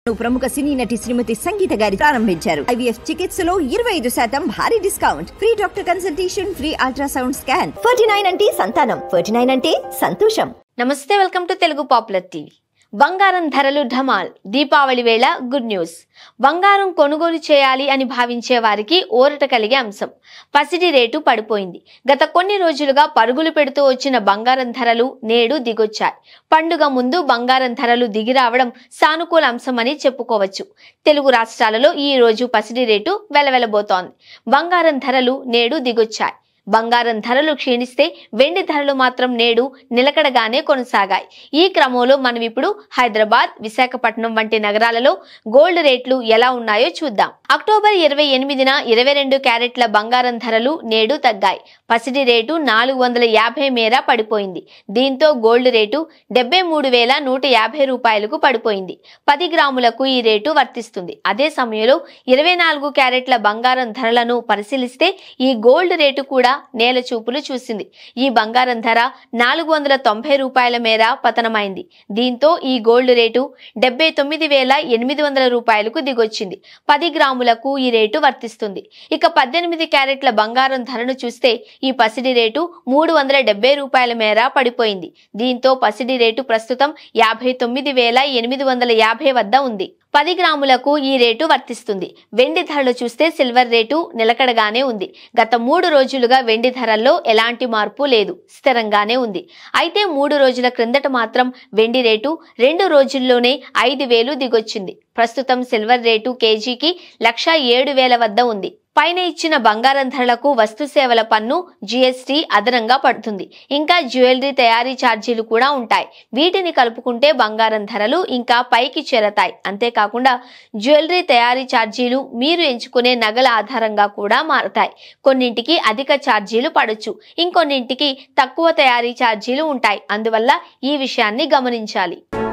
ప్రముఖ సినీ నటి శ్రీమతి సంగీత గారి ప్రారంభించారు ఐవీఎఫ్ చికిత్సలో ఇరవై ఐదు శాతం భారీ discount free doctor consultation free ultrasound scan forty nine అంటే సంతానం ఫోర్టీ నైన్ అంటే సంతోషం నమస్తే welcome to Telugu popular TV బంగారం ధరలు ఢమాల్ దీపావళి వేళ గుడ్ న్యూస్ బంగారం కొనుగోలు చేయాలి అని భావించే వారికి ఊరట కలిగే అంశం పసిడి రేటు పడిపోయింది గత కొన్ని రోజులుగా పరుగులు పెడుతూ వచ్చిన బంగారం ధరలు నేడు దిగొచ్చాయి పండుగ ముందు బంగారం ధరలు దిగిరావడం సానుకూల అంశమని చెప్పుకోవచ్చు తెలుగు రాష్ట్రాలలో ఈ రోజు పసిడి రేటు వెలవెలబోతోంది బంగారం ధరలు నేడు దిగొచ్చాయి బంగారం ధరలు క్షీణిస్తే వెండి ధరలు మాత్రం నేడు నిలకడగానే కొనసాగాయి ఈ క్రమంలో మనం ఇప్పుడు హైదరాబాద్ విశాఖపట్నం వంటి నగరాలలో గోల్డ్ రేట్లు ఎలా ఉన్నాయో చూద్దాం అక్టోబర్ ఇరవై ఎనిమిదిన ఇరవై రెండు క్యారెట్ల బంగారం ధరలు నేడు తగ్గాయి పసిడి రేటు నాలుగు వందల యాభై మేర పడిపోయింది దీంతో గోల్డ్ రేటు డెబ్బై మూడు వేల నూట యాభై రూపాయలకు పడిపోయింది పది గ్రాములకు ఈ రేటు వర్తిస్తుంది అదే సమయంలో ఇరవై నాలుగు క్యారెట్ల బంగారం ధరలను పరిశీలిస్తే ఈ గోల్డ్ రేటు కూడా నేల చూపులు చూసింది ఈ బంగారం ధర నాలుగు వందల తొంభై రూపాయల మేర పతనమైంది దీంతో ఈ గోల్డ్ రేటు డెబ్బై తొమ్మిది వేల ఎనిమిది వందల రూపాయలకు దిగొచ్చింది పది గ్రాములకు ఈ రేటు వర్తిస్తుంది ఇక పద్దెనిమిది క్యారెట్ల బంగారం ధరను చూస్తే ఈ పసిడి రేటు మూడు వందల డెబ్బై రూపాయల మేర పడిపోయింది దీంతో పసిడి రేటు ప్రస్తుతం యాభై తొమ్మిది వేల ఎనిమిది వందల యాభై వద్ద ఉంది పది గ్రాములకు ఈ రేటు వర్తిస్తుంది వెండి ధరలు చూస్తే సిల్వర్ రేటు నిలకడగానే ఉంది గత మూడు రోజులుగా వెండి ధరల్లో ఎలాంటి మార్పు లేదు స్థిరంగానే ఉంది అయితే మూడు రోజుల క్రిందట మాత్రం వెండి రేటు రెండు రోజుల్లోనే ఐదు వేలు దిగొచ్చింది ప్రస్తుతం సిల్వర్ రేటు కేజీకి లక్ష ఏడు వేల వద్ద ఉంది పైన ఇచ్చిన బంగారం ధరలకు వస్తు సేవల పన్ను జిఎస్టి అదనంగా పడుతుంది ఇంకా జ్యువెలరీ తయారీ ఛార్జీలు కూడా ఉంటాయి వీటిని కలుపుకుంటే బంగారం ధరలు ఇంకా పైకి చేరతాయి అంతేకాకుండా జ్యువెలరీ తయారీ ఛార్జీలు మీరు ఎంచుకునే నగల ఆధారంగా కూడా మారతాయి కొన్నింటికి అధిక ఛార్జీలు పడొచ్చు ఇంకొన్నింటికి తక్కువ తయారీ ఛార్జీలు ఉంటాయి అందువల్ల ఈ విషయాన్ని గమనించాలి